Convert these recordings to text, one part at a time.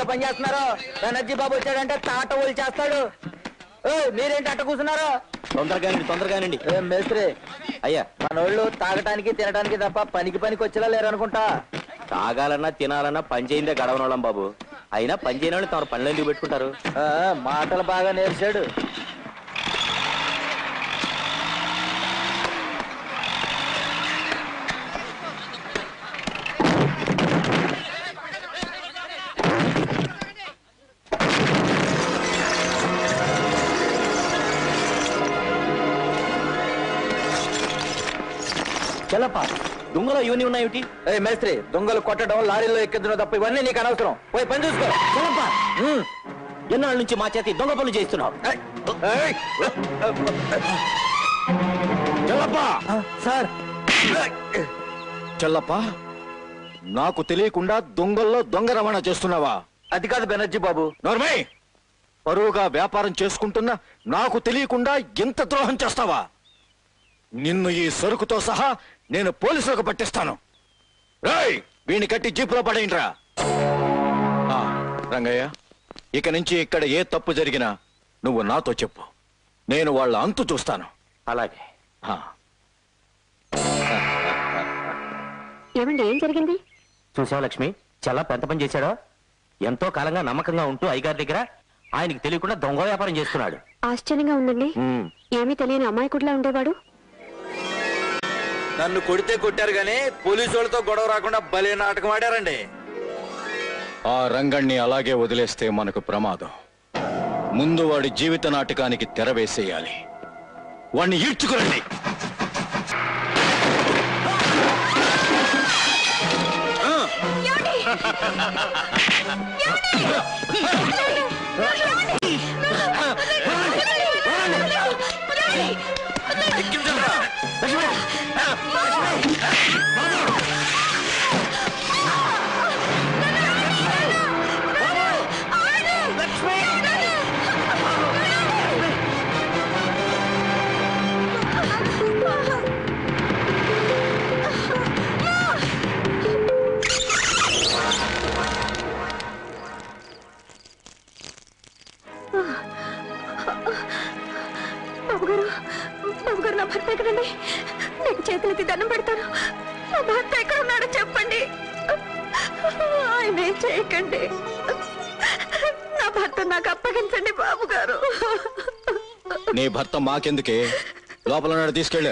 పనిచేస్తున్నారు బెనర్జీ బాబు వచ్చాడంటే తాట ఓలు చేస్తాడు ఏయ్, మీరేంటి అట్ట కూర్చున్నారు తొందరగానండి తొందరగానండి ఏం మేస్త్రి అయ్యా మనోళ్ళు తాగటానికి తినడానికి తప్ప పనికి పనికి వచ్చేలా లేరనుకుంటా తాగాలన్నా తినాలన్నా పని చేయిందే గడవనోళ్ళం బాబు అయినా పని చేయని వాళ్ళు తమ పనులు ఎందుకు పెట్టుకుంటారు ఆ, మాటలు బాగా నేర్చాడు చెల్లప్ప దొంగలో ఇవన్నీ ఉన్నాయేమిటి ఏ మేస్త్రి దొంగలు కొట్టడం లారీలో ఎక్కించడం తప్ప ఇవన్నీ నీకు అనవసరం పోయి పని చూసుకో చెల్లప్ప ఉమ్. ఎన్నాళ్ళ నుంచి మా చేతి దొంగ పనులు చేస్తున్నావు ఏయ్, ఏయ్. చెల్లప్పా ఆ, సార్ చెల్లప్ప నాకు తెలియకుండా దొంగల్లో దొంగ రవాణా చేస్తున్నావా అది కాదు బెనర్జీ బాబు నోర్మై పరువుగా వ్యాపారం చేసుకుంటున్నా నాకు తెలియకుండా ఎంత ద్రోహం చేస్తావా నిన్ను ఈ సరుకుతో సహా నేను పోలీసులకు పట్టిస్తాను రాయ్ వీణ్ణి కట్టి జీపులో పడేయండిరా ఆ, రంగయ్య ఇక నుంచి ఇక్కడ ఏ తప్పు జరిగినా నువ్వు నాతో చెప్పు నేను వాళ్ళ అంతు చూస్తాను అలాగే ఆ. ఏమండి ఏం జరిగింది చూసావు లక్ష్మి చెల్లప్ప ఎంత పని చేశాడో ఎంతో కాలంగా నమ్మకంగా ఉంటూ అయ్యగారి దగ్గర ఆయనకి తెలియకుండా దొంగ వ్యాపారం చేస్తున్నాడు ఆశ్చర్యంగా ఉందండి ఉమ్. ఏమీ తెలియని అమాయకుడిలా ఉండేవాడు నన్ను కొడితే కొట్టారు గానీ పోలీసు వాళ్ళతో గొడవ రాకుండా భలే నాటకం ఆడారండి ఆ రంగణ్ణి అలాగే వదిలేస్తే మనకు ప్రమాదం ముందు వాడి జీవిత నాటకానికి తెర వేసేయాలి వాణ్ణి ఈడ్చుకురండి బాబు గారు బాబు గారు నా భర్త ఎక్కడండి నీకు చేతులెత్తి దండం పెడతాను నా భర్త ఎక్కడ ఉన్నాడో చెప్పండి ఆయన ఏం చేయకండి నా భర్త నాకు అప్పగించండి బాబు గారు నీ భర్త మాకెందుకే లోపల ఉన్నాడు తీసుకెళ్ళు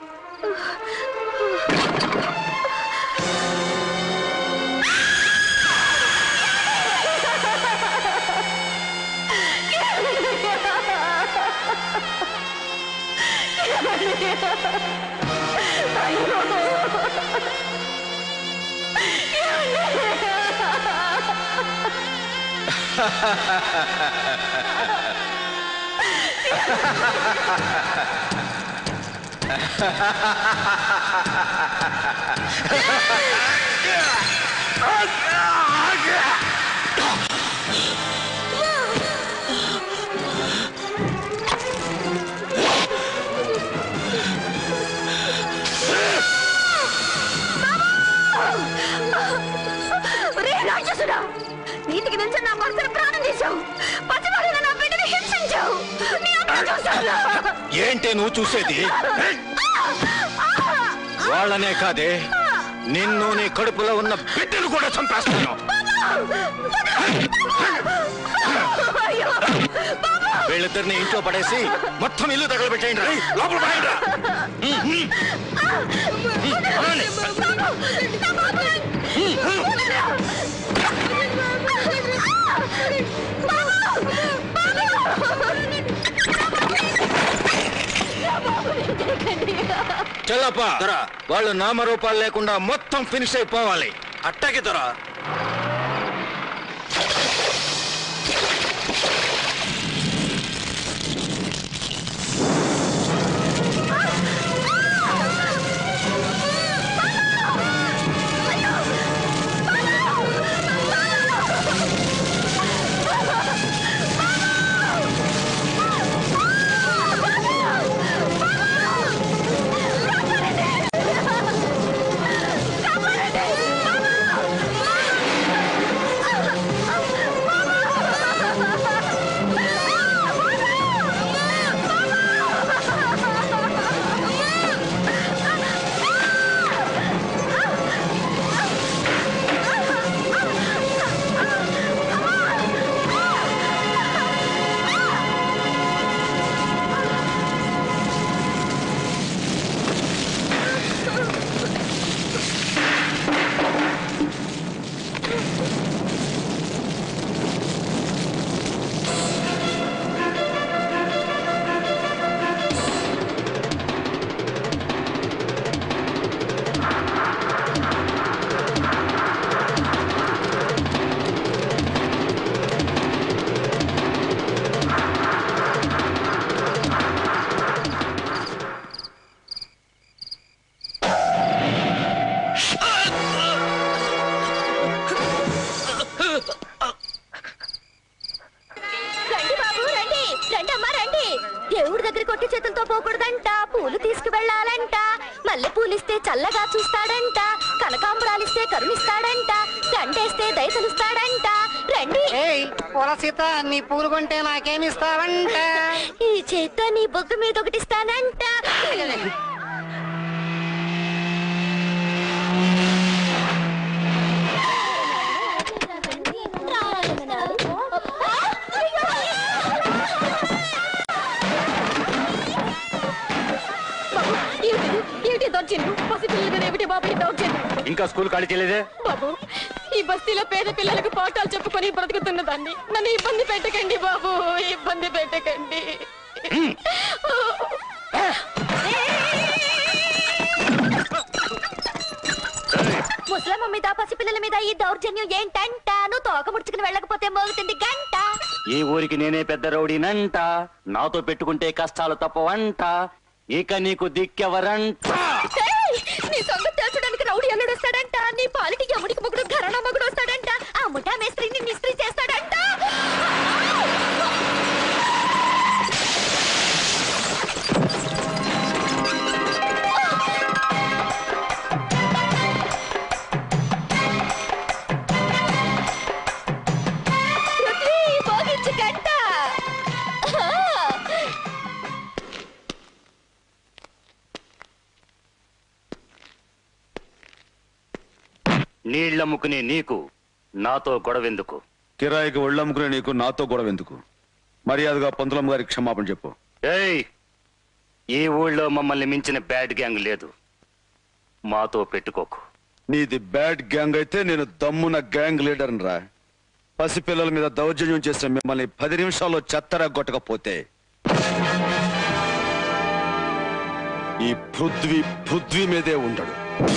రే రాక్షసుడా నీతికి నిలిచిన నా భర్తను ప్రాణం తీశావు పసివాడిన నా బిడ్డని హింసించావు నీ అంతం చూశాను ఏంటి నువ్వు చూసేది వాళ్ళనే కాదే నిన్ను నీ కడుపులో ఉన్న బిడ్డను కూడా చంపేస్తాను అయ్యో వీళ్ళిద్దరిని ఇంట్లో పడేసి మొత్తం ఇల్లు తగలబెట్టేయండి రా. లోపల పడేయండి రా. చెల్లప్ప వాళ్ళు నామరూపాలు లేకుండా మొత్తం ఫినిష్ అయిపోవాలి అట్టాకి దొరా బాబు దేవుడి దగ్గర కొట్టి చేతులతో పోకూడదంట పూలు తీసుకువెళ్ళాలంట మల్లె పూలిస్తే చల్లగా చూస్తాడంట కనకాంబరాలిస్తే కరుణిస్తాడంట దండేస్తే దయతలుస్తాడంట రండి ఏయ్ పూల సీత నీ పూలు కొంటే నాకేమిస్తావంట ఈ చేత్తో నీ బొగ్గు మీద ఒకటిస్తానంట ఏమిటి దొరిచిండు పసిపిల్లల మీద ఏమిటి బాబు దొరిచిండు ఇంకా స్కూల్ ఖాళీ చేయలేదే బాబు ఈ బస్తీలో పేద పిల్లలకు పాఠాలు చెప్పుకొని బ్రతుకుతున్న దాన్ని నన్ను ఇబ్బంది పెట్టకండి బాబు ఇబ్బంది పెట్టకండి ముసలమ్మ మీద పసిపిల్లల మీద ఈ దౌర్జన్యం ఏంటంట నువ్వు తోక ముడుచుకుని వెళ్ళకపోతే మోగుతుంది గంట ఈ ఊరికి నేనే పెద్ద రౌడీనంట నాతో పెట్టుకుంటే కష్టాలు తప్పవంట ఇక నీకు దిక్కెవరంట ఏయ్! నీ సంగతి తెలుసడానికి రౌడీ అల్లుడు వస్తాడంట నీ పాలిటి ఎముడికి మొగుడు ఘరణ మొగుడు వస్తాడంట ఆ ముఠా మేస్త్రిని మిస్త్రీ చేస్తాడంట పృథ్వీ, మోగించు గంట. ఆ! నీళ్లమ్ముకునే నీకు నాతో గొడవెందుకు కిరాయికి ఒళ్ళమ్ముకునే నీకు నాతో గొడవ ఎందుకు మర్యాదగా పంతులమ్మ గారికి క్షమాపణ చెప్పు ఏయ్ ఈ ఊళ్ళో మమ్మల్ని మించిన బ్యాడ్ గ్యాంగ్ లేదు మాతో పెట్టుకోకు నీది బ్యాడ్ గ్యాంగ్ అయితే నేను దమ్మున గ్యాంగ్ లీడర్ రా పసిపిల్లల మీద దౌర్జన్యం చేసిన మిమ్మల్ని పది నిమిషాల్లో చెత్తర కొట్టకపోతే ఈ పృథ్వీ పృథ్వీ మీదే ఉండడు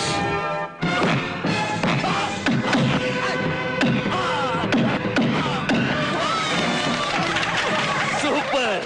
సూపర్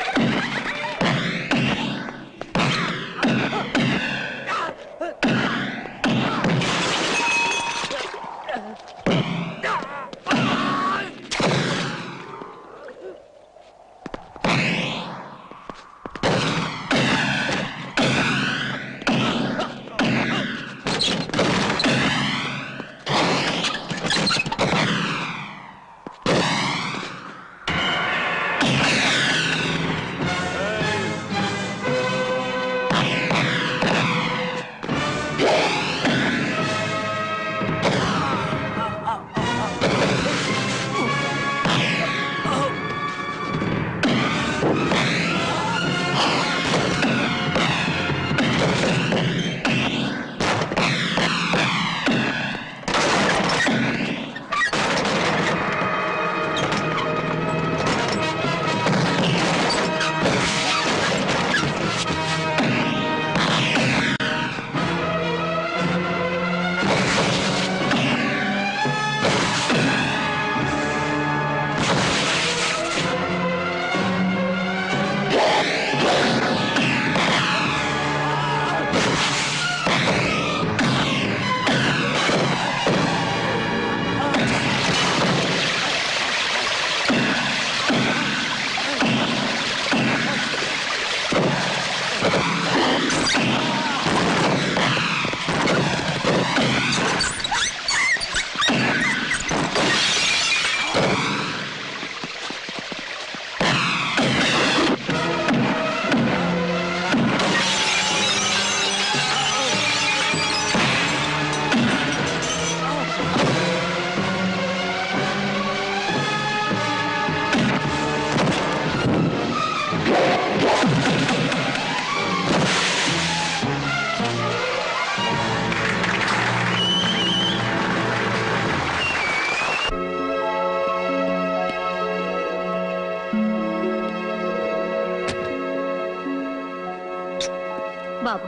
బాబు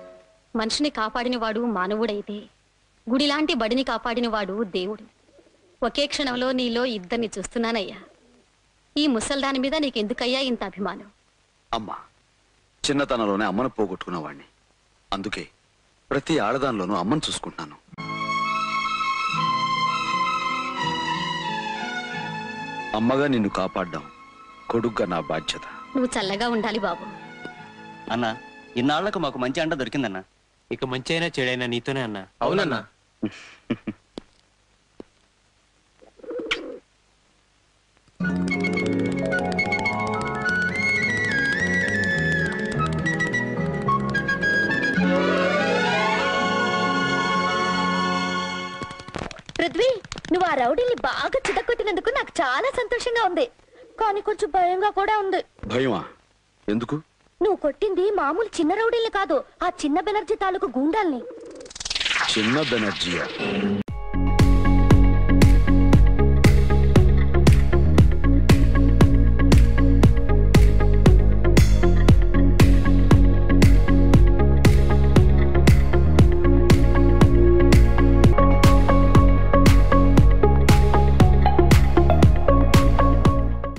మనిషిని కాపాడినవాడు మానవుడైతే గుడిలాంటి బడిని కాపాడినవాడు దేవుడు ఒకే క్షణంలో నీలో ఇద్దరిని చూస్తున్నానయ్యా ఈ ముసల్దాని మీద నీకెందుకయ్యా ఇంత అభిమానం అమ్మ చిన్నతనంలోనే అమ్మను పోగొట్టుకున్నవాణ్ణి అందుకే ప్రతి ఆడదానిలోనూ అమ్మను చూసుకుంటున్నాను అమ్మగా నిన్ను కాపాడ్డాం కొడుగ్గా నా బాధ్యత నువ్వు చల్లగా ఉండాలి బాబు అన్న ఇన్నాళ్లకు మాకు మంచి అండ దొరికిందన్న ఇక మంచి అయినా చెడైనా నీతోనే అన్నా అవునన్నా పృథ్వీ నువ్వు ఆ రౌడీని బాగా చితకొట్టినందుకు నాకు చాలా సంతోషంగా ఉంది కానీ కొంచెం భయంగా కూడా ఉంది భయమా ఎందుకు నువ్వు కొట్టింది మామూలు చిన్న రౌడీల్ని కాదు ఆ చిన్న బెనర్జీ తాలూకు గూండాల్ని చిన్న బెనర్జీ